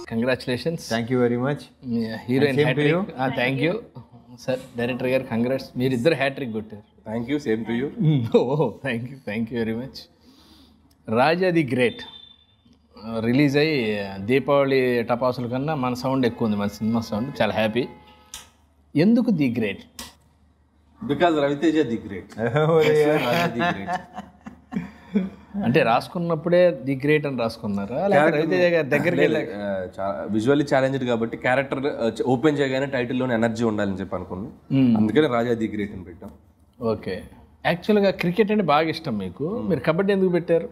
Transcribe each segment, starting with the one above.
Congratulations thank you very much heroine Same to you. Hattrick thank you sir director గారు congrats మీరు ఇద్దరు hattrick కొట్టారు thank you same to you oh thank you thank you very much Raja the great release అయ్యి దీపావళి టపాసుల కన్నా మన sound ఎక్కువ ఉంది మన సినిమా సౌండ్ చాలా హ్యాపీ ఎందుకు the great because Ravi Teja the great the great అంటే రాసుకున్నప్పుడే ది గ్రేట్ అని రాసుకున్నారా లేకపోతే రవితేజ గారి దగ్గరికి వెళ్ళి విజువల్లీ ఛాలెంజ్డ్ కాబట్టి క్యారెక్టర్ ఓపెన్ చేయగానే టైటిల్లోనే ఎనర్జీ ఉండాలని చెప్పి అనుకున్నాను అందుకనే రాజా ది గ్రేట్ అని పెట్టాం ఓకే యాక్చువల్గా క్రికెట్ అంటే బాగా ఇష్టం మీకు మీరు కబడ్డీ ఎందుకు పెట్టారు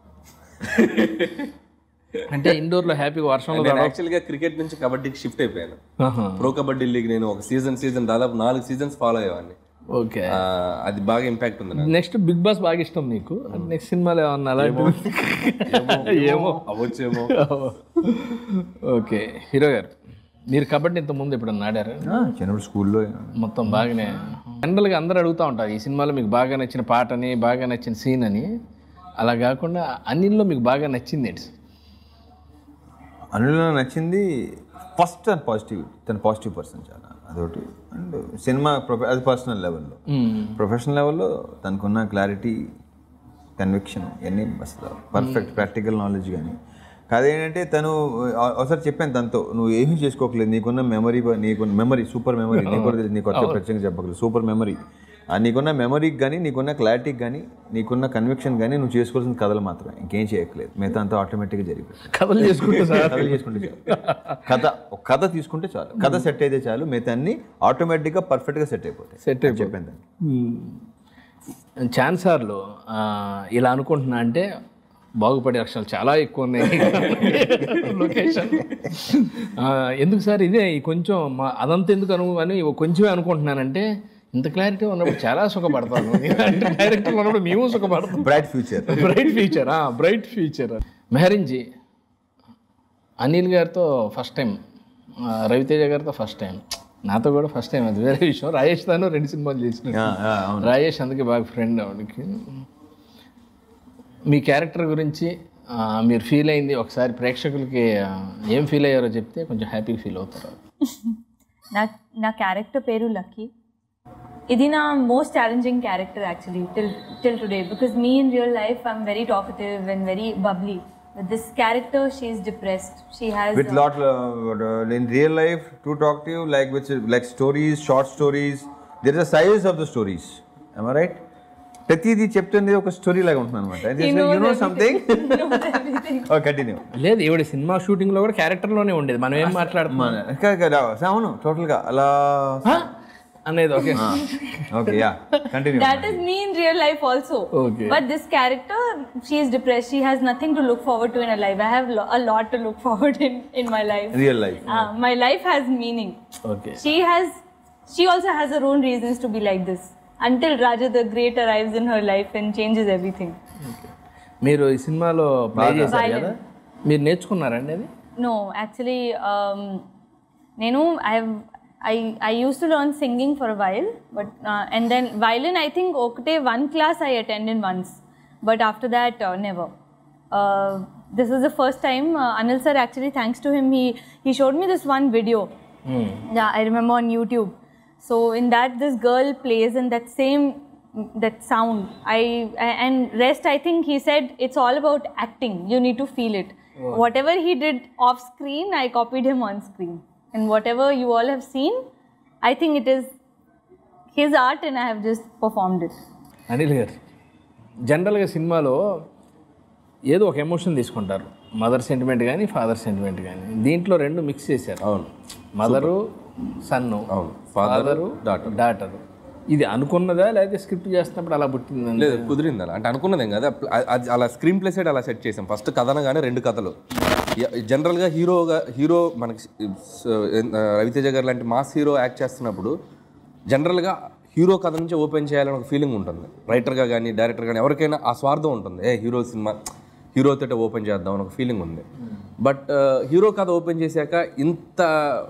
అంటే ఇండోర్లో హ్యాపీగా వర్షంలో నేను యాక్చువల్గా క్రికెట్ నుంచి కబడ్డీకి షిఫ్ట్ అయిపోయాను ఆహా. ప్రో కబడ్డీ లీగ్ నేను ఒక సీజన్ సీజన్ దాదాపు నాలుగు సీజన్స్ ఫాలో అయ్యేవాడిని ఓకే ఆ, అది బాగా ఇంపాక్ట్ ఉంది నాకు నెక్స్ట్ బిగ్ బాస్ బాగా ఇష్టం మీకు నెక్స్ట్ సినిమాలో ఏమన్నా అలాంటి ఏమో అవ్వచ్చేమో ఓకే హీరో గారు మీరు కబడ్డీ ఇంత ముందు ఎప్పుడన్నా ఆడారు చిన్నప్పుడు స్కూల్లో మొత్తం బాగానే జనరల్గా అందరూ అడుగుతూ ఉంటారు ఈ సినిమాలో మీకు బాగా నచ్చిన పాటని బాగా నచ్చిన సీన్ అని అలా కాకుండా అన్నిల్లో మీకు బాగా నచ్చింది ఏంటి అందులో నచ్చింది ఫస్ట్ అండ్ పాజిటివ్ తన పాజిటివ్ పర్సన్ చాలా అదొకటి అండ్ సినిమా ప్రొఫె అది పర్సనల్ లెవెల్లో ప్రొఫెషనల్ లెవెల్లో తనకున్న క్లారిటీ కన్విక్షన్ ఇవన్నీ అసలు పర్ఫెక్ట్ ప్రాక్టికల్ నాలెడ్జ్ కానీ కాదేంటంటే తను ఆ- ఒకసారి చెప్పాను తనతో నువ్వు ఏమీ చేసుకోకలేదు నీకున్న మెమరీ నీకున్న మెమరీ సూపర్ మెమరీ నీకు కూడా తెలియదు నీకు కొత్త ప్రత్యేకంగా చెప్పకలేదు సూపర్ మెమరీ ఆ నీకున్న మెమరీకి కానీ నీకున్న క్లారిటీకి కానీ నీకున్న కన్విక్షన్ కానీ నువ్వు చేసుకోవాల్సిన కథలు మాత్రమే ఇంకేం చేయట్లేదు మిగతా అంతా ఆటోమేటిక్గా జరిగిపోయింది కథలు చేసుకుంటా సార్ కథలు చేసుకుంటే చాలు కథ ఒక కథ తీసుకుంటే చాలు కథ సెట్ అయితే చాలు మిగతా అన్ని ఆటోమేటిక్గా పర్ఫెక్ట్గా సెట్ అయిపోతాయి సెట్ అయిపోయి చెప్పాను దాన్ని ఛాన్సార్లు ఇలా అనుకుంటున్నా అంటే బాగుపడే అక్షరాలు చాలా ఎక్కువ ఉన్నాయి లొకేషన్ ఆ, ఎందుకు సార్ ఇదే ఈ కొంచెం మా అదంతా ఎందుకు అను అని కొంచెమే అనుకుంటున్నానంటే ఇంత క్లారిటీ ఉన్నప్పుడు చాలా సుఖపడతాను అంటే డైరెక్టర్ ఉన్నప్పుడు మేము సుఖపడతాం bright future bright future bright future Mehreen ji Anil గారితో ఫస్ట్ టైం రవితేజ గారితో ఫస్ట్ టైం నాతో కూడా ఫస్ట్ టైం అది వేరే విషయం రాజేష్ తాను రెండు సినిమాలు చేసిన అవును రాజేష్ అందుకే బాగా ఫ్రెండ్ ఆవిడకి మీ క్యారెక్టర్ గురించి ఆ, మీరు ఫీల్ అయింది ఒకసారి ప్రేక్షకులకి ఆ, ఏం ఫీల్ అయ్యారో చెప్తే కొంచెం హ్యాపీగా ఫీల్ అవుతారు నా నా క్యారెక్టర్ పేరు లక్కీ ఇది నా most challenging character actually till till today because me in real life I'm very talkative and very bubbly with this character she is depressed she has with lot uh, in real life to talk to you like which like stories short stories there is a size of the stories am i right ప్రతిదీ చెప్తుంది ఒక story లాగా ఉంటుంది అనమాట you know something continue లేదు ఈవిడ cinema షూటింగ్లో కూడా క్యారెక్టర్లోనే ఉండేది మనం ఏం మాట్లాడుతున్నాం అవును టోటల్ గా అలా అనేది okay okay yeah continue That is me in real life also. Okay. But this character, she is depressed. She has nothing to look forward to in her life. I have lo- a lot to look forward in in my life. Real life Uh, my life has meaning. Okay She has, she also has her own reasons to be like this. Until Raja the Great arrives in her life and changes everything. మీరు ఈ సినిమాలో play చేశారు Violin. కదా మీరు నేర్చుకున్నారండి అది No, actually, um, Nenu, I've I I used to learn singing for a while, but uh, and then violin. I think okay, one class I attended once, but after that, uh, never. Uh, this is the first time uh, Anil sir actually, thanks to him, he he showed me this one video. Yeah, I remember on YouTube. So in that, this girl plays in that same that sound. I, I and rest. I think he said it's all about acting. You need to feel it. Whatever he did off screen, I copied him on screen. And whatever you all have seen, I think it is his art, and I have just performed it. Anil గారు జనరల్గా సినిమాలో ఏదో ఒక emotion తీసుకుంటారు mother sentiment కానీ father sentiment కానీ దీంట్లో రెండు మిక్స్ చేశారు అవును మదరు సన్ను అవును ఫాదర్ ఫాదరు డాటర్ డాటరు ఇది అనుకున్నదా లేకపోతే స్క్రిప్ట్ చేస్తున్నప్పుడు అలా పుట్టిందా లేదు కుదిరింది అలా అంటే అనుకున్నదేం కదా అ- అది అలా స్క్రీన్ ప్లే సైడ్ అలా సెట్ చేసాం ఫస్ట్ కథనగానే రెండు కథలు య- జనరల్గా హీరోగా హీరో మనకి స- ఆ, రవితేజ గారు లాంటి మాస్ హీరో యాక్ట్ చేస్తున్నప్పుడు జనరల్గా హీరో కథ నుంచి ఓపెన్ చేయాలని ఒక ఫీలింగ్ ఉంటుంది రైటర్గా కానీ డైరెక్టర్ కానీ ఎవరికైనా ఆ స్వార్థం ఉంటుంది ఏ హీరో సినిమా హీరోతో ఓపెన్ చేద్దాం అని ఒక ఫీలింగ్ ఉంది బట్ హీరో కథ ఓపెన్ చేశాక ఇంత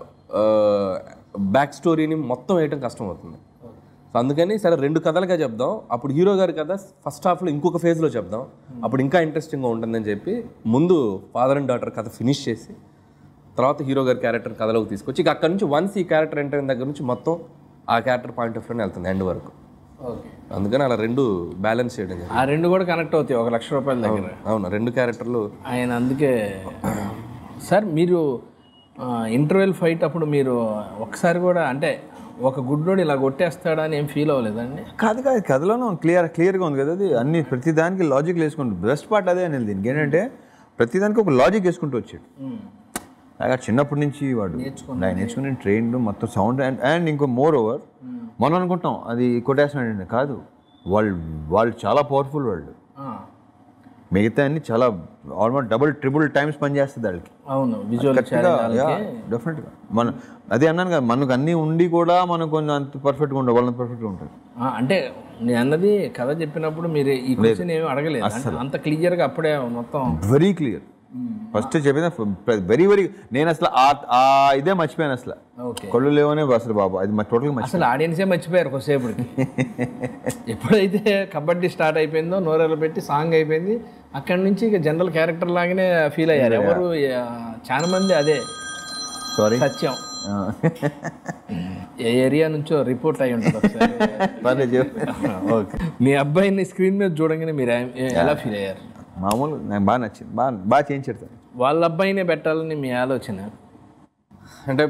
బ్యాక్ స్టోరీని మొత్తం వేయటం కష్టం అవుతుంది సో అందుకని సరే రెండు కథలుగా చెప్దాం అప్పుడు హీరో గారి కథ ఫస్ట్ హాఫ్లో ఇంకొక ఫేజ్లో చెప్దాం అప్పుడు ఇంకా ఇంట్రెస్టింగ్గా ఉంటుందని చెప్పి ముందు ఫాదర్ అండ్ డాటర్ కథ ఫినిష్ చేసి తర్వాత హీరో గారి క్యారెక్టర్ కథలోకి తీసుకొచ్చి ఇక అక్కడ నుంచి వన్స్ ఈ క్యారెక్టర్ ఎంటర్ అయిన దగ్గర నుంచి మొత్తం ఆ క్యారెక్టర్ పాయింట్ ఆఫ్ వ్యూనే వెళ్తుంది ఎండ్ వరకు ఓకే అందుకని అలా రెండు బ్యాలెన్స్ చేయడం జరిగింది. ఆ రెండు కూడా కనెక్ట్ అవుతాయి ఒక లక్ష రూపాయల దగ్గర అవును రెండు క్యారెక్టర్లు ఆయన అందుకే సార్ మీరు ఇంటర్వెల్ ఫైట్ అప్పుడు మీరు ఒకసారి కూడా అంటే ఒక గుడ్డోడు ఇలా కొట్టేస్తాడా అని ఏం ఫీల్ అవ్వలేదండి కాదు కాదు కథలోనూ క్లియర్ క్లియర్గా ఉంది కదా అది అన్ని ప్రతి దానికి లాజిక్ వేసుకుంటు బెస్ట్ పార్ట్ అదే అనేది దీనికి ఏంటంటే ప్రతి దానికి ఒక లాజిక్ వేసుకుంటూ వచ్చాడు అలాగా చిన్నప్పటి నుంచి వాడు ఆయన నేర్చుకుని ట్రైన్ మొత్తం సౌండ్ అండ్ అండ్ ఇంకో మోర్ ఓవర్ మనం అనుకుంటాం అది కొట్టేస్తున్నాడండి కాదు వాళ్ళు వాళ్ళు చాలా పవర్ఫుల్ వాళ్ళు మిగతా అన్ని చాలా ఆల్మోస్ట్ డబుల్ ట్రిపుల్ టైమ్స్ పనిచేస్తుంది వాళ్ళకి అవును విజువల్ డెఫినెట్గా మన అదే అన్నాను కదా మనకు అన్నీ ఉండి కూడా మనకు కొంచెం అంత పర్ఫెక్ట్గా ఉండవు వాళ్ళంత పర్ఫెక్ట్గా ఉంటుంది అంటే నేను అన్నది కథ చెప్పినప్పుడు మీరు ఈ క్వశ్చన్ ఏమి అడగలేదు అంటే అంత క్లియర్గా అప్పుడే మొత్తం వెరీ క్లియర్ ఫస్ట్ చెప్పిన వెరీ వెరీ నేను అసలు ఆ- ఆ ఇదే మర్చిపోయాను అసలు ఓకే కళ్ళు లేవనే అసలు బాబు అది మా టోటల్గా మర్చిపోయాను అసలు ఆడియన్సే మర్చిపోయారు కొద్దిసేపటికి ఎప్పుడైతే కబడ్డీ స్టార్ట్ అయిపోయిందో నోరెల పెట్టి సాంగ్ అయిపోయింది అక్కడి నుంచి ఇక జనరల్ క్యారెక్టర్ లాగానే ఫీల్ అయ్యారు ఎవరు ఆ, చాలా మంది అదే సారీ సత్యం ఏ ఏరియా నుంచో రిపోర్ట్ అయి ఉంటుంది ఒకసారి పర్లేదు చెప్పు. ఓకే మీ అబ్బాయిని స్క్రీన్ మీద చూడంగానే మీరు ఏం- ఏ- ఎలా ఫీల్ అయ్యారు మామూలు నాకు బాగా నచ్చింది బాగా బాగా చేయించాడు సార్ వాళ్ళ అబ్బాయినే పెట్టాలని మీ ఆలోచన అంటే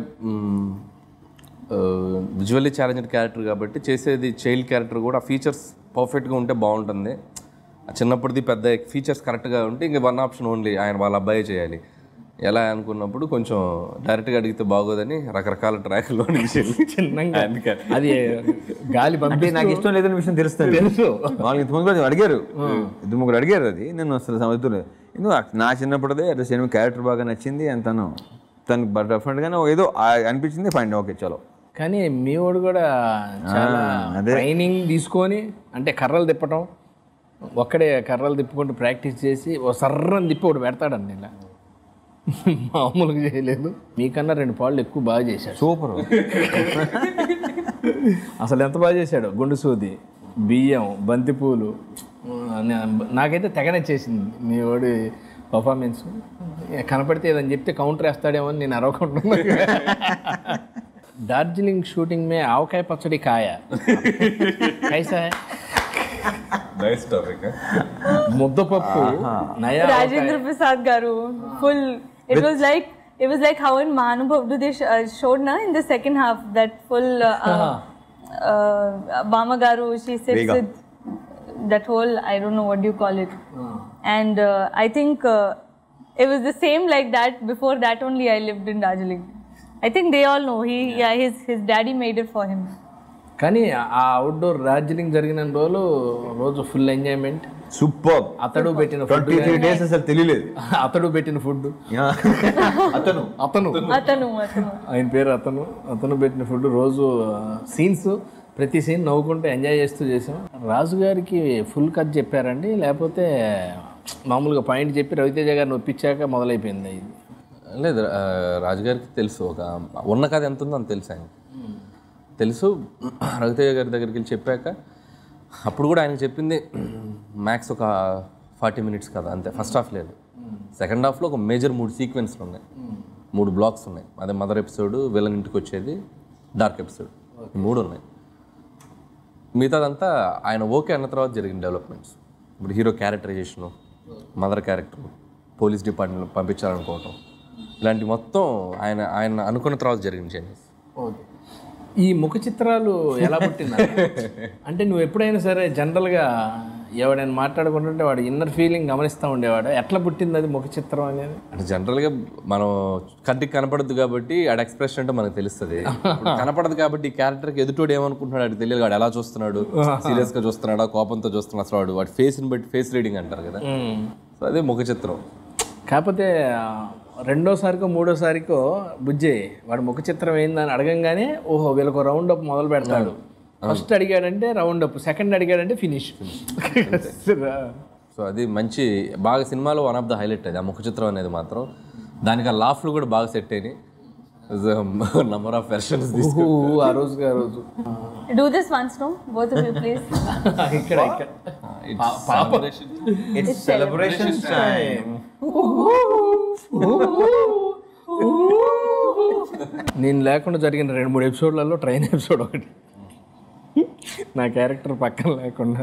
విజువల్లీ ఛాలెంజ్డ్ క్యారెక్టర్ కాబట్టి చేసేది చైల్డ్ క్యారెక్టర్ కూడా ఫీచర్స్ పర్ఫెక్ట్గా ఉంటే బాగుంటుంది ఆ చిన్నప్పటిది పెద్ద ఫీచర్స్ కరెక్ట్గా ఉంటే ఇంక వన్ ఆప్షన్ ఓన్లీ ఆయన వాళ్ళ అబ్బాయి చేయాలి ఎలా అనుకున్నప్పుడు కొంచెం డైరెక్ట్గా అడిగితే బాగోదని రకరకాల ట్రాక్లో నుంచి వెళ్ళి చిన్నంగా అది గాలి అంటే పంపి నాకు ఇష్టం లేదని విషయం తెలుస్తుంది తెలుసు వాళ్ళు ఇంతమంది కూడా అడిగారు ఇద్దరు ముగ్గురు అడిగారు అది నేను అసలు సమర్థులు ఎందుకు నా చిన్నప్పుడే అట్లా సినిమా క్యారెక్టర్ బాగా నచ్చింది అని తను తనకు డెఫినెట్గానే ఏదో ఆ- అనిపించింది ఫైన్ ఓకే చలో కానీ మీ వాడు కూడా చాలా ట్రైనింగ్ తీసుకొని అంటే కర్రలు తిప్పటం ఒక్కడే కర్రలు తిప్పుకుంటూ ప్రాక్టీస్ చేసి ఓ సర్రని తిప్పి ఒకటి పెడతాడండి ఇలా మామూలుగా చేయలేదు మీకన్నా రెండు పాళ్ళు ఎక్కువ బాగా చేశాడు సూపర్ అసలు ఎంత బాగా చేశాడు గుండు సూది బియ్యం బంతిపూలు ఆ, నే- నాకైతే తెగ నచ్చేసింది మీ వాడి పర్ఫార్మెన్స్ కనపడితే ఏదని చెప్తే కౌంటర్ వేస్తాడేమో అని నేను అరవకుండా డార్జిలింగ్ షూటింగ్ మే ఆవకాయ పచ్చడి కాయ కైసా హై? నైస్ టాపిక్ ముద్దపప్పు నయా Rajendra Prasad Garu, full. It was like it was like how in Mahanubhavdu they sh- uh, showed na in the second half that full uh, uh, uh, Bama Garu she sits Vega. with that whole I don't know what do you call it, and uh, I think uh, it was the same like that. Before that only I lived in Darjeeling. I think they all know he yeah his his daddy made it for him. కానీ ఆ outdoor Darjeeling జరిగిన రోజులు రోజు full enjoyment super అతడు పెట్టిన food twenty three days అసలు తెలియలేదు అతడు పెట్టిన ఫుడ్ అతను అతను Atanu, Atanu. ఆయన పేరు అతను అతను పెట్టిన ఫుడ్ రోజు సీన్స్ ప్రతి సీన్ నవ్వుకుంటూ ఎంజాయ్ చేస్తూ చేసాం రాజు గారికి ఫుల్ కట్ చెప్పారండి లేకపోతే మామూలుగా పాయింట్ చెప్పి రవితేజ గారిని ఒప్పించాక మొదలైపోయింది ఇది లేదు ఆ, రాజుగారికి తెలుసు ఒక ఉన్న కథ ఎంత ఉందో అంత తెలుసు ఆయన తెలుసు రవితేజ గారి దగ్గరికి వెళ్ళి చెప్పాక అప్పుడు కూడా ఆయన చెప్పింది మ్యాక్స్ ఒక ఫార్టీ మినిట్స్ కదా అంతే ఫస్ట్ హాఫ్ లేదు సెకండ్ హాఫ్లో ఒక మేజర్ మూడు సీక్వెన్స్లు ఉన్నాయి మూడు బ్లాక్స్ ఉన్నాయి అదే మదర్ ఎపిసోడ్ విలన్ ఇంటికి వచ్చేది డార్క్ ఎపిసోడ్ ఈ మూడు ఉన్నాయి మిగతాదంతా ఆయన ఓకే అన్న తర్వాత జరిగిన డెవలప్మెంట్స్ ఇప్పుడు hero characterization mother character police department పంపించాలనుకోవటం ఇలాంటి మొత్తం ఆయన ఆయన అనుకున్న తర్వాత జరిగిన చేంజెస్ ఓకే ఈ ముఖ చిత్రాలు ఎలా పుట్టిందా అంటే నువ్వు ఎప్పుడైనా సరే జనరల్గా ఎవడైనా మాట్లాడుకుంటుంటే వాడు ఇన్నర్ ఫీలింగ్ గమనిస్తూ ఉండేవాడు ఎట్లా పుట్టింది అది ముఖ చిత్రం అనేది అంటే జనరల్గా మనం కంటికి కనపడదు కాబట్టి ఆడ ఎక్స్ప్రెషన్ అంటే మనకు తెలుస్తుంది ఇప్పుడు కనపడదు కాబట్టి ఈ క్యారెక్టర్కి ఎదుటోడు ఏమనుకుంటున్నాడు అది తెలియదు వాడు ఎలా చూస్తున్నాడు సీరియస్గా చూస్తున్నాడా కోపంతో చూస్తున్నాడు అసలు వాడు వాడి ఫేస్ని బట్టి ఫేస్ రీడింగ్ అంటారు కదా సో అదే ముఖ చిత్రం కాకపోతే ఆ, రెండోసారికో మూడోసారికో బుజ్జే వాడు ముఖ చిత్రం ఏందని అడగంగానే ఓహో వీళ్ళకు రౌండ్ అప్ మొదలు పెడతాడు ఫస్ట్ అడిగాడంటే రౌండ్ అప్ సెకండ్ అడిగాడంటే ఫినిష్ సో అది మంచి బాగా సినిమాలో వన్ ఆఫ్ ద హైలైట్ అది ఆ ముఖ చిత్రం అనేది మాత్రం దానికి ఆ లాఫ్లు కూడా బాగా సెట్ అయినాయి నంబర్ ఆఫ్ వెర్షన్స్ ఊహు, ఆ రోజుకి ఆ రోజు Do this once, no? Both of you, please. ఇక్కడ ఇక్కడ ఇట్స్ సెలబ్రేషన్ టైం ఊహు, నేను లేకుండా జరిగిన రెండు మూడు ఎపిసోడ్లలో ట్రైన్ ఎపిసోడ్ ఒకటి నా క్యారెక్టర్ పక్కన లేకుండా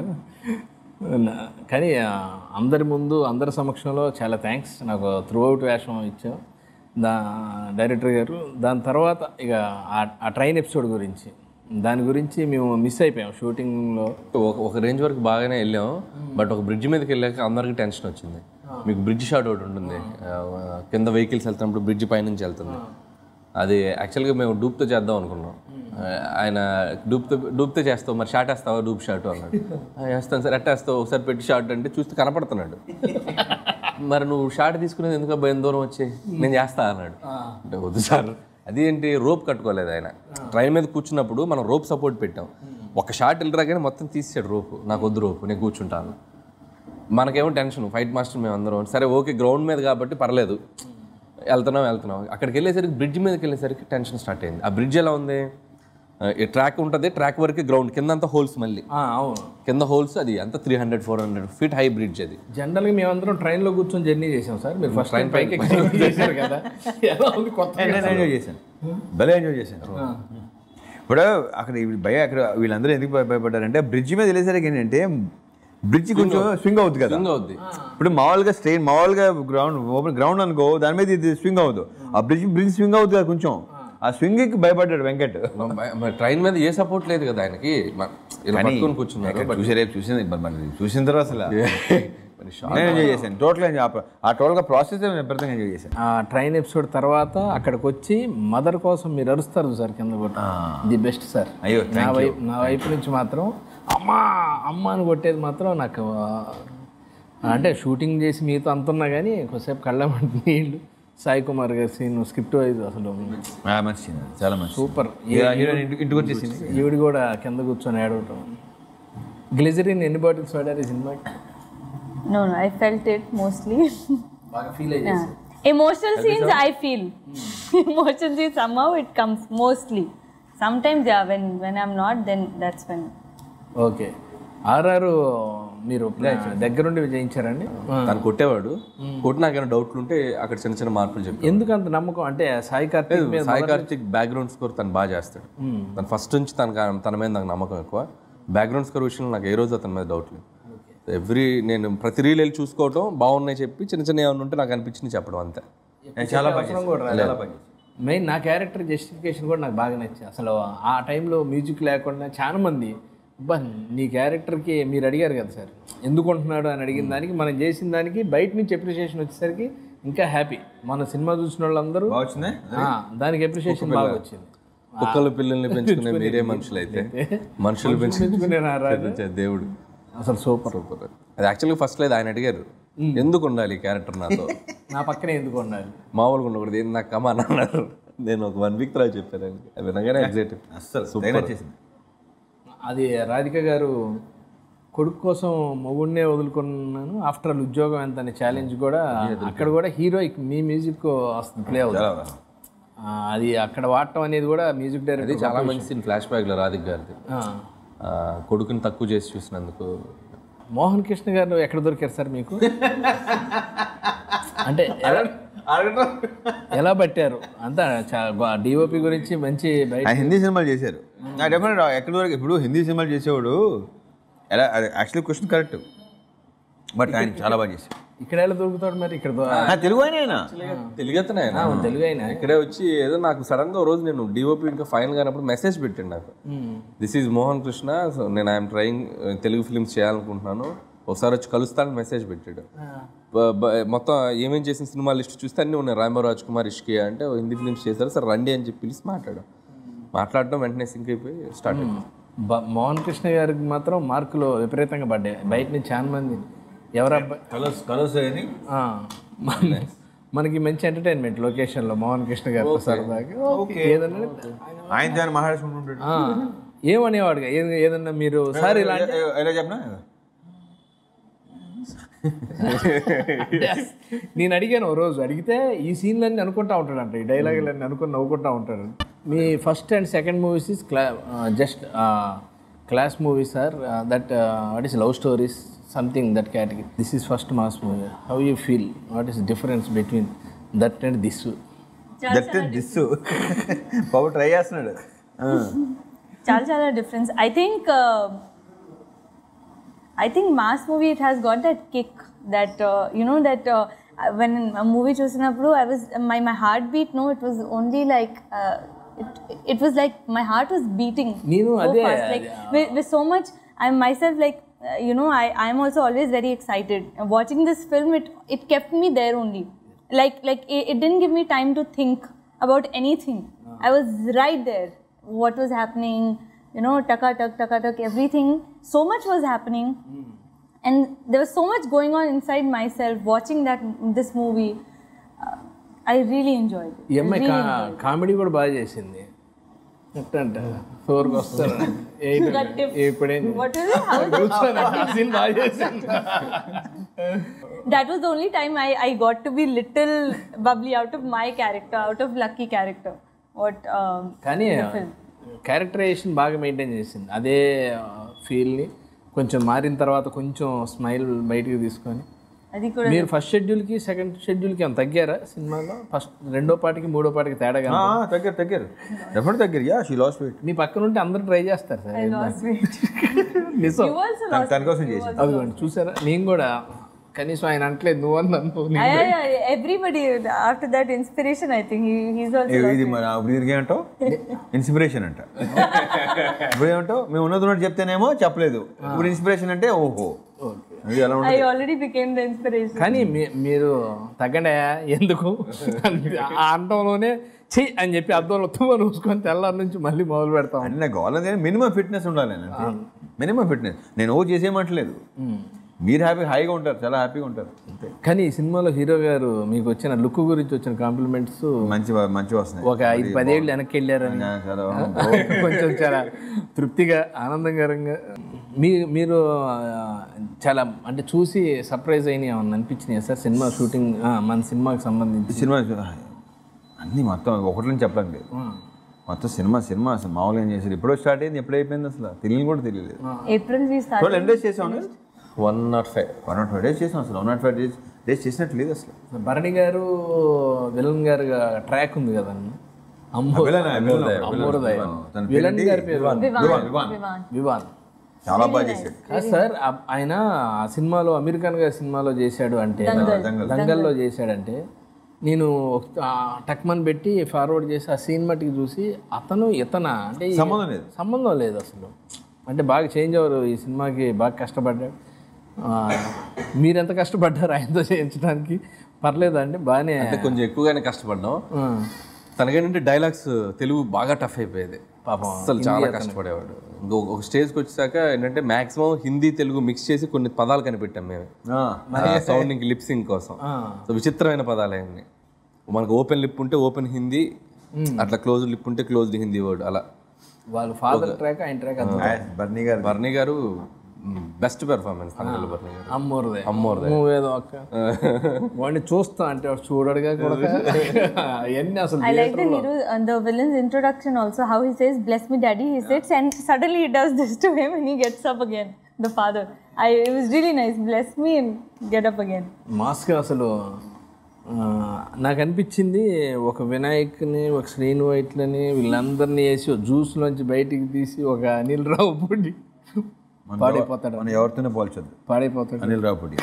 నా- కానీ ఆ, అందరి ముందు అందరి సమక్షంలో చాలా థ్యాంక్స్ నాకు త్రూ అవుట్ వేషం ఇచ్చావు దా డైరెక్టర్ గారు దాని తర్వాత ఇక ఆ- ఆ ట్రైన్ ఎపిసోడ్ గురించి దాని గురించి మేము మిస్ అయిపోయాం షూటింగ్లో ఒక ఒక రేంజ్ వరకు బాగానే వెళ్ళాం బట్ ఒక బ్రిడ్జ్ మీదకి వెళ్ళాక అందరికి టెన్షన్ వచ్చింది మీకు బ్రిడ్జ్ షాట్ ఒకటి ఉంటుంది ఆ, కింద వెహికల్స్ వెళ్తున్నప్పుడు బ్రిడ్జ్ పైనుంచి వెళ్తుంది అది యాక్చువల్గా మేము డూప్తో చేద్దాం అనుకున్నాం ఆ, ఆయన డూప్తో డూప్తో చేస్తావు మరి షాట్ వేస్తావా డూప్ షాట్ అన్నాడు "ఆ, వేస్తాను సార్ ఎట్ట వేస్తావు ఒకసారి పెట్టి షాట్ అంటే చూస్తే కనపడుతున్నాడు మరి నువ్వు షాట్ తీసుకునేది ఎందుకు అబ్బాయి ఎంత దూరం వచ్చి నేను చేస్తా అన్నాడు అంటే వద్దు సార్ అది ఏంటి రోప్ కట్టుకోలేదు ఆయన ట్రైన్ మీద కూర్చున్నప్పుడు మనం రోప్ సపోర్ట్ పెట్టాం ఒక షాట్ వెళ్ళరా కానీ మొత్తం తీసాడు రోపు నాకు వద్దు రోపు నేను కూర్చుంటాను మనకేమో టెన్షన్ ఫైట్ మాస్టర్ మేము అందరం సరే ఓకే గ్రౌండ్ మీద కాబట్టి పర్లేదు వెళ్తున్నాం వెళ్తున్నాం అక్కడికి వెళ్ళేసరికి బ్రిడ్జ్ మీదకి వెళ్ళేసరికి టెన్షన్ స్టార్ట్ అయింది ఆ బ్రిడ్జ్ ఎలా ఉంది ఆ, ఈ ట్రాక్ ఉంటుంది ట్రాక్ వరకు గ్రౌండ్ కింద అంతా హోల్స్ మళ్ళీ ఆ, అవును కింద హోల్స్ అది అంత three hundred four hundred feet high bridge అది జనరల్గా మేమందరం ట్రైన్లో కూర్చొని జర్నీ చేసాం సార్ మీరు ఫస్ట్ ట్రైన్ పైకి ఎక్కి journey చేశారు కదా ఎలా ఉంది కొత్త నేను ఎంజాయ్ చేశాను భలే ఎంజాయ్ చేశాను ఇప్పుడు అక్కడ ఈ భయ అక్కడ వీళ్ళందరూ ఎందుకు భయ- భయపడ్డారంటే బ్రిడ్జ్ మీద వెళ్ళేసరికి ఏంటంటే బ్రిడ్జ్ కొంచెం స్వింగ్ అవుతుంది కదా స్వింగ్ అవుద్ది ఇప్పుడు మామూలుగా స్ట్రెయిన్ మామూలుగా గ్రౌండ్ ఓపెన్ గ్రౌండ్ అనుకో దాని మీద ఇది స్వింగ్ అవుతుంది ఆ బ్రిడ్జ్ బ్రిడ్జ్ స్వింగ్ అవుతుంది కదా కొంచెం ఆ స్వింగ్కి భయపడ్డాడు వెంకట్ ట్రైన్ మీద ఏ సపోర్ట్ లేదు కదా ఆయనకి మ- ఇలా పట్టుకొని కూర్చున్నారు ఎక్కడ చూసారే చూసింది మరి మరి చూసిన తర్వాత అసలు నేను ఎంజాయ్ చేశాను టోటల్ ఎంజాయ్ ఆ టోటల్గా ప్రాసెస్ విపరీతంగా ఎంజాయ్ చేశాను ఆ ట్రైన్ ఎపిసోడ్ తర్వాత అక్కడికి వచ్చి మదర్ కోసం మీరు అరుస్తారు సార్ కింద కొట్టి ది బెస్ట్ సార్ అయ్యో, నా వైపు నా వైపు నుంచి మాత్రం అమ్మా అమ్మ అని కొట్టేది మాత్రం నాకు ఆ, అంటే షూటింగ్ చేసి మీతో అంతున్నా కానీ కొద్దిసేపు కళ్ళమంటే నీళ్ళు సాయి కుమార్ గారి సీన్ స్క్రిప్ట్ వైజ్ అసలు ఆ, మంచి scene అది, చాలా మంచి సూపర్ హీరోయిన్ ఇంటికి ఇంటికి వచ్చేసింది ఈవిడ కూడా కింద కూర్చొని ఏడవటం గ్లిజరిన్ ఎన్ని బాటిల్స్ వాడారు ఈ సినిమాకి No, no, I felt it mostly. బాగా ఫీల్ అయ్యేసి Emotional scenes, I feel. Emotional scenes, somehow it comes mostly. Sometimes, yeah, when, when I'm not, then that's when. Okay RR మీరు దగ్గరుండి జయించారండి తను కొట్టేవాడు కొట్టినాకైనా డౌట్లు ఉంటే అక్కడ చిన్న చిన్న మార్పులు చెప్పి ఎందుకు అంత నమ్మకం అంటే సాయి కార్తీక్ మీద సాయి కార్తిక్ బ్యాక్గ్రౌండ్ స్కోర్ తను బాగా చేస్తాడు తను ఫస్ట్ నుంచి తన తన మీద నాకు నమ్మకం ఎక్కువ బ్యాక్గ్రౌండ్ స్కోర్ విషయంలో నాకు ఏ రోజు అతని మీద డౌట్ లేదు ఎవ్రీ నేను ప్రతి రీల్ వెళ్ళి చూసుకోవటం బాగున్నాయి చెప్పి చిన్న చిన్న ఏమైనా ఉంటే నాకు అనిపించింది చెప్పడం అంతే చాలా బాగా చేశాను. చాలా బాగా చేశాను. మెయిన్ నా క్యారెక్టర్ జస్టిఫికేషన్ కూడా నాకు బాగా నచ్చింది అసలు ఆ టైంలో మ్యూజిక్ లేకుండా చాలా మంది అబ్బా నీ క్యారెక్టర్కి మీరు అడిగారు కదా సార్ ఎందుకు ఉంటున్నాడు అని అడిగిన దానికి మనం చేసిన దానికి బయట నుంచి అప్రిషియేషన్ వచ్చేసరికి ఇంకా హ్యాపీ మన సినిమా చూసిన వాళ్ళందరూ బాగా వచ్చిందా ఆ, దానికి అప్రిషియేషన్ బాగా వచ్చింది కుక్కల పిల్లల్ని పెంచుకునే మీరే మనుషులు అయితే మనుషులు పెంచుకునే పెంచుకునే దేవుడు అసలు సూపర్ సూపర్ అది యాక్చువల్గా ఫస్ట్ లేదు ఆయన అడిగారు ఎందుకు ఉండాలి ఈ క్యారెక్టర్ నాతో నా పక్కనే ఎందుకు ఉండాలి మామూలుగా ఉండకూడదు ఏంది నాకు కమాన్ అన్నారు నేను ఒక వన్ వీక్ తర్వాత చెప్పాను ఆయనకి. అది వినగానే ఎగ్జైట్ అస్సలు తెగ నచ్చేసింది అది రాధిక గారు కొడుకు కోసం మొగుడినే వదులుకున్నాను ఆఫ్టర్ ఆల్ ఉద్యోగం ఎంత అనే ఛాలెంజ్ కూడా అక్కడ కూడా హీరో మీ మ్యూజిక్ వస్తుంది ప్లే అవుతుంది చాలా బాగా. ఆ, అది అక్కడ వాడటం అనేది కూడా మ్యూజిక్ అది డైరెక్టర్ చాలా మంచి సీన్ ఫ్లాష్ బ్యాక్లో రాధిక్ గారిది ఆ, కొడుకుని తక్కువ చేసి చూసినందుకు మోహన్ కృష్ణ గారు ఎక్కడ దొరికారు సార్ మీకు అంటే ఎలా- ఎలా పట్టారు అంతా డిఓపి గురించి మంచి బయట ఆయన హిందీ సినిమాలు చేశారు నా డెఫినెట్ ఎక్కడి వరకు ఇప్పుడు హిందీ సినిమాలు చేసేవాడు ఎలా యాక్చువల్లీ క్వశ్చన్ కరెక్ట్ బట్ ఆయన చాలా బాగా చేశారు ఇక్కడ ఎలా దొరుకుతాడు మరి ఇక్కడ దొ- నా తెలుగు ఆయన ఆయన తెలుగతనే ఆయన ఆ, తెలుగు అయినా ఇక్కడే వచ్చి ఏదో నాకు సడన్ గా ఓ రోజు నేను డిఓపి ఇంకా ఫైనల్ కానప్పుడు మెసేజ్ పెట్టాను నాకు this is Mohan Krishna so నేను ఐఎమ్ ట్రయింగ్ తెలుగు ఫిల్మ్స్ చేయాలనుకుంటున్నాను ఒకసారి వచ్చి కలుస్తాను మెసేజ్ పెట్టాడు బ- బ- మొత్తం ఏమేం చేసిన సినిమా లిస్ట్ చూస్తే అన్నీ ఉన్నాయి రామరావు రాజ్ కుమార్ ఇష్కి అంటే ఓ హిందీ ఫిల్మ్స్ చేశారు సార్ రండి అని చెప్పి పిలిచి మాట్లాడాం మాట్లాడడం వెంటనే సింక్ అయిపోయి స్టార్ట్ అయింది బ- మోహన్ కృష్ణ గారికి మాత్రం మార్కులు విపరీతంగా పడ్డాయి బయట నుంచి చాలా మంది ఎవరు అబ్బాయి కలర్స్ కలర్స్ అని ఆ, మన- మనకి మంచి ఎంటర్టైన్మెంట్ లొకేషన్లో మోహన్ కృష్ణ గారు సరదాగా ఓకే ఏదన్నా ఆయన దాన్ని మాట్లాడుకుంటుంటాడు ఆ, ఏమనేవాడుగా ఏది- ఏదన్నా మీరు సార్ ఇలా అంటే- ఏ- ఎలా చెప్పనా నేను అడిగాను ఓ రోజు అడిగితే ఈ సీన్లన్నీ అనుకుంటా ఉంటాడంట ఈ డైలాగులన్నీ అనుకుని నవ్వుకుంటా ఉంటాడు మీ first and second movies is class just class movie sir that what is love stories something that category this is first mass movie how you feel what is difference between that and this that this Babu try చేస్తున్నాడు ఆ. చాలా చాలా difference I think I think mass movie it has got that kick that you know that when movie చూసినప్పుడు I was my my heart beat no it was only like it was like my heart was beating నేను అదే, like with so much i myself like uh, you know i i am also always very excited watching this film it it kept me there only like like it, it didn't give me time to think about anything i was right there what was happening you know taka tak taka tak everything so much was happening and there was so much going on inside myself watching that this movie uh, i really enjoyed it ఈ అమ్మాయి really కా- enjoyed it. Comedy కూడా బాగా చేసింది ఎట్టంట ఫోర్కి వస్తారు eight Got tip. ఇప్పుడేం what is it how is it కూర్చొని ఆ scene బాగా చేసింది that was the only time I, I got to be little bubbly out of my character, out of Lucky character. What um, కానీ the film. Characterization బాగా maintain చేసింది అదే ఫీల్ని కొంచెం మారిన తర్వాత కొంచెం స్మైల్ బయటికి తీసుకొని అది కూడా మీరు ఫస్ట్ షెడ్యూల్కి సెకండ్ షెడ్యూల్కి ఏమైనా తగ్గారా సినిమాలో ఫస్ట్ రెండో పాటికి మూడో పాటికి తేడా ఆ, కానీ తగ్గారు తగ్గారు డెఫినెట్ తగ్గారు యా షీ లాస్ట్ వెయిట్ మీ పక్కన ఉంటే అందరూ ట్రై చేస్తారు సార్ I lost weight. నిజం you also lost తన కోసం చేసింది అదిగోండి చూసారా నేను కూడా కనీసం ఆయన అంటలేదు నువ్వు అన్ను I, I, I, everybody after that inspiration, I think he, he's also A, lost ఇది weight. మరి అప్పుడు తిరిగి ఏమంటావు ఇన్స్పిరేషన్ అంట ఇప్పుడు ఏమంటావు మేము ఉన్నది ఉన్నట్టు చెప్తేనేమో చెప్పలేదు ఇప్పుడు ఇన్స్పిరేషన్ అంటే ఓహో అది ఎలా ఉంటుంది I already became the inspiration. కానీ మీ- మీరు తగ్గండి ఎందుకు ఆ అంటంలోనే చెయ్యి అని చెప్పి అద్దంలో తుమ్మ చూసుకొని తెల్లారి నుంచి మళ్ళీ మొదలు పెడతాం అంటే నాకు కావాలని మినిమం ఫిట్నెస్ ఉండాలి అంటే మినిమం ఫిట్నెస్ నేను ఓ చేసేయమంటలేదు మీరు హ్యాపీ హాయిగా ఉంటారు చాలా హ్యాపీగా ఉంటారు అంతే కానీ ఈ సినిమాలో హీరో గారు మీకు వచ్చిన లుక్ గురించి వచ్చిన కాంప్లిమెంట్స్ మంచి మంచి వస్తున్నాయి ఒక ఐదు పదేళ్ళు వెనక్కి వెళ్ళారని నా చాలా కొంచెం చాలా తృప్తిగా ఆనందకరంగా మీ మీరు ఆ, చాలా అంటే చూసి సర్ప్రైజ్ అయిన ఏమన్నా అనిపించినాయి సార్ సినిమా షూటింగ్ ఆ, మన సినిమాకి సంబంధించి సినిమా అన్నీ మొత్తం ఒకటి నుంచి చెప్పలేం లేదు మొత్తం సినిమా సినిమా అసలు మామూలుగా ఏం చేశారు ఎప్పుడో స్టార్ట్ అయింది ఎప్పుడు అయిపోయింది అసలు తెలియని కూడా తెలియలేదు April we started. టోటల్ ఎన్ని డేస్ చేసాం one nought five one nought five days చేసాం అసలు one nought five days days చేసినట్టు లేదు అసలు భరణి గారు విలన్ గారు ట్రాక్ ఉంది కదండి అమ్మో విలన్, విలన్, అమ్మోరదయ తన విలన్ పేరేంటి? గారి పేరు వివాన్, వివాన్. Vivan. వివాన్ చాలా బాగా చేశాడు కాదు సార్ ఆ- ఆయన ఆ సినిమాలో అమీర్ ఖాన్ గారి సినిమాలో చేశాడు అంటే దంగల్. దంగల్లో చేశాడంటే నేను ఒక- ఆ టక్మన్ పెట్టి ఫార్వర్డ్ చేసి ఆ సీన్ మట్టికి చూసి అతను ఇతన అంటే ఈ- సంబంధం లేదు. సంబంధం లేదు అసలు అంటే బాగా చేంజ్ అవ్వరు ఈ సినిమాకి బాగా కష్టపడ్డాడు ఆ, మీరెంత కష్టపడ్డారు ఆయనతో చేయించడానికి పర్లేదా అండి బాగానే అంటే కొంచెం ఎక్కువగానే కష్టపడ్డాం ఆ, తనకేంటంటే డైలాగ్స్ తెలుగు బాగా టఫ్ అయిపోయేది పాపం అసలు చాలా కష్టపడేవాడు ఇంకో ఒక స్టేజ్కి వచ్చాక ఏంటంటే మాక్సిమం హిందీ తెలుగు మిక్స్ చేసి కొన్ని పదాలు కనిపెట్టాం మేము ఆ, సౌండింగ్ లిప్సింగ్ కోసం ఆ. సో విచిత్రమైన పదాలు అవన్నీ మనకు ఓపెన్ లిప్ ఉంటే ఓపెన్ హిందీ అట్లా క్లోజ్ లిప్ ఉంటే క్లోజ్డ్ హిందీ వర్డ్ అలా వాళ్ళ ఫాదర్ ట్రాక్ ఆయన ట్రాక్ అంత ఆ, బర్నీ గారు బర్నీ గారు బెస్ట్ పెర్ఫార్మెన్స్ తనలో బర్నీ గారు అమ్మోరదే అమ్మోరదే. నువ్వేదో అక్క వాడిని చూస్తా అంటే వాడు చూడడుగా కూడా అవన్నీ అసలు I like the hero, uh, the villain's introduction also. How he says, "Bless me, Daddy." He sits and suddenly he does this to him, and he gets up again. The father. I it was really nice. Bless me and get up again. Mask అసలు ఆ, నాకు అనిపించింది ఒక వినాయక్ని ఒక శ్రీను వైట్లని వీళ్ళందరినీ వేసి జ్యూస్లోంచి బయటికి తీసి ఒక అనిల్ రావు పొడి మన పాడైపోతాడు మనం ఎవరితోనే పోల్చొద్దు పాడైపోతాడు అనిల్ రావుపూడి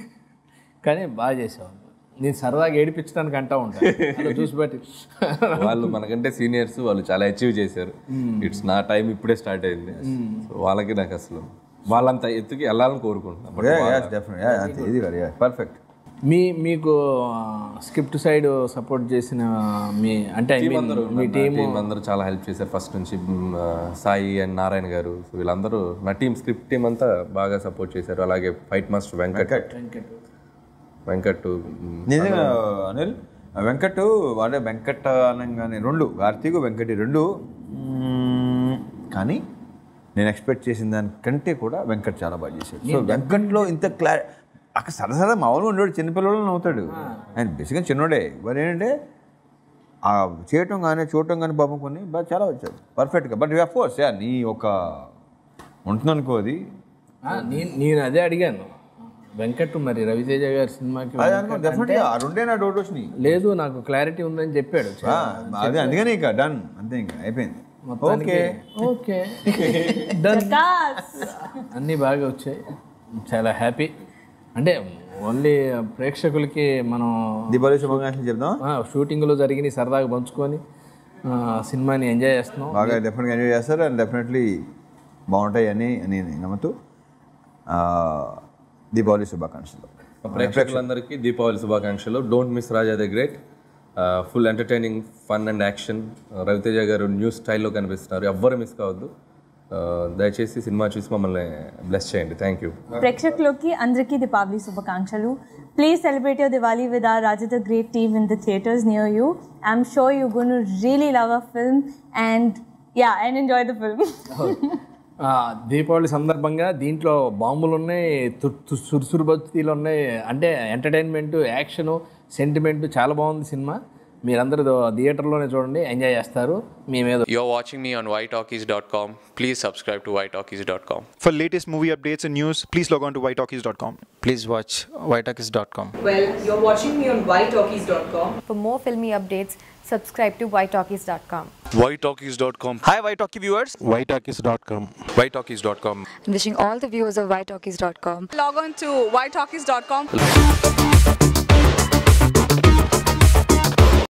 కానీ బాగా చేసావు నేను సరదాగా ఏడిపించడానికి అంటా ఉంటాను అలా చూసి బట్టి వాళ్ళు మనకంటే సీనియర్స్ వాళ్ళు చాలా అచీవ్ చేశారు ఇట్స్ నా టైం ఇప్పుడే స్టార్ట్ అయింది సో వాళ్ళకి నాకు అసలు వాళ్ళంత ఎత్తుకి వెళ్ళాలని కోరుకుంటున్నాను బట్ డెఫినెట్ ఇది కదా పర్ఫెక్ట్ మీ మీకు స్క్రిప్ట్ సైడ్ సపోర్ట్ చేసిన మీ అంటే I mean, మీ టీం టీం అందరూ చాలా హెల్ప్ చేశారు ఫస్ట్ నుంచి మ్, ఆ, సాయి అండ్ నారాయణ గారు సో వీళ్ళందరూ నా టీం స్క్రిప్ట్ టీం అంతా బాగా సపోర్ట్ చేశారు అలాగే ఫైట్ మాస్టర్ వెంకట్ వెంకట్ మ్, నిజంగా అనిల్ వెంకట్ వాడే వెంకట్ అనగానే రెండు కార్తీక్ వెంకటి రెండు మ్మ్, కానీ నేను ఎక్స్పెక్ట్ చేసిన దానికంటే కూడా వెంకట్ చాలా బాగా చేశాడు సో వెంకట్లో ఇంత క్లా అక్కడ సరసరా మామూలుగా ఉండేవాడు చిన్నపిల్లలు నవ్వుతాడు ఆయన బేసిక్గా చిన్నోడే మరి ఏంటంటే ఆ చేయటం కానీ చూడటం కానీ పాపం కొన్ని బాగా చాలా వచ్చాడు పర్ఫెక్ట్గా బట్ అఫ్ కోర్స్ యా నీ ఒక ఉంటుందనుకో అది ఆ, నేను నేను అదే అడిగాను వెంకట్ మరి రవితేజ గారి సినిమాకి అది అనుకో డెఫినెట్గా ఆ రెండే నా డౌట్ వచ్చినాయి లేదు నాకు క్లారిటీ ఉందని చెప్పాడు ఆ, అదే అందుకనే ఇక డన్ అంతే ఇంకా అయిపోయింది ఓకే ఓకే డన్ Vikas. అన్నీ బాగా వచ్చాయి చాలా హ్యాపీ అంటే ఓన్లీ ప్రేక్షకులకి మనం దీపావళి శుభాకాంక్షలు చెప్దాం ఆ, షూటింగ్లో జరిగిన సరదాగా పంచుకొని ఆ, సినిమాని ఎంజాయ్ చేస్తున్నాం బాగా డెఫినెట్గా ఎంజాయ్ చేస్తారు అండ్ డెఫినెట్లీ బాగుంటాయి అని అని నమ్ముతూ ఆ, దీపావళి శుభాకాంక్షలు ప్రేక్షకులందరికీ దీపావళి శుభాకాంక్షలు don't miss Raja the great full entertaining fun and action Raviteja garu new స్టైల్లో కనిపిస్తున్నారు ఎవ్వరు మిస్ కావద్దు Uh, దయచేసి సినిమా చూసి మమ్మల్ని బ్లెస్ చేయండి థ్యాంక్ యూ ప్రేక్షకులకి అందరికీ దీపావళి శుభాకాంక్షలు please celebrate your Diwali with our Raja the great team in the theatres near you I'm sure you gonna really love a film and yeah and enjoy the film ఆ, దీపావళి సందర్భంగా దీంట్లో బాంబులు ఉన్నాయి తు- తు- సురుసురు బస్తీలు ఉన్నాయి అంటే ఎంటర్టైన్మెంట్ యాక్షన్ సెంటిమెంట్ చాలా బాగుంది సినిమా మీరందరూ థియేటర్లోనే చూడండి ఎంజాయ్ చేస్తారు మేమేదో You're watching me on whitetalkies.com. Please subscribe to whitetalkies.com. For latest movie updates and news, please log on to whitetalkies.com. please watch whitetalkies.com. Well, you're watching me on whitetalkies.com. For more filmy updates, subscribe to whitetalkies.com. whitetalkies.com. Hi, White Talkie viewers. whitetalkies.com. whitetalkies.com. Wishing all the viewers of whitetalkies.com Log on to whitetalkies.com.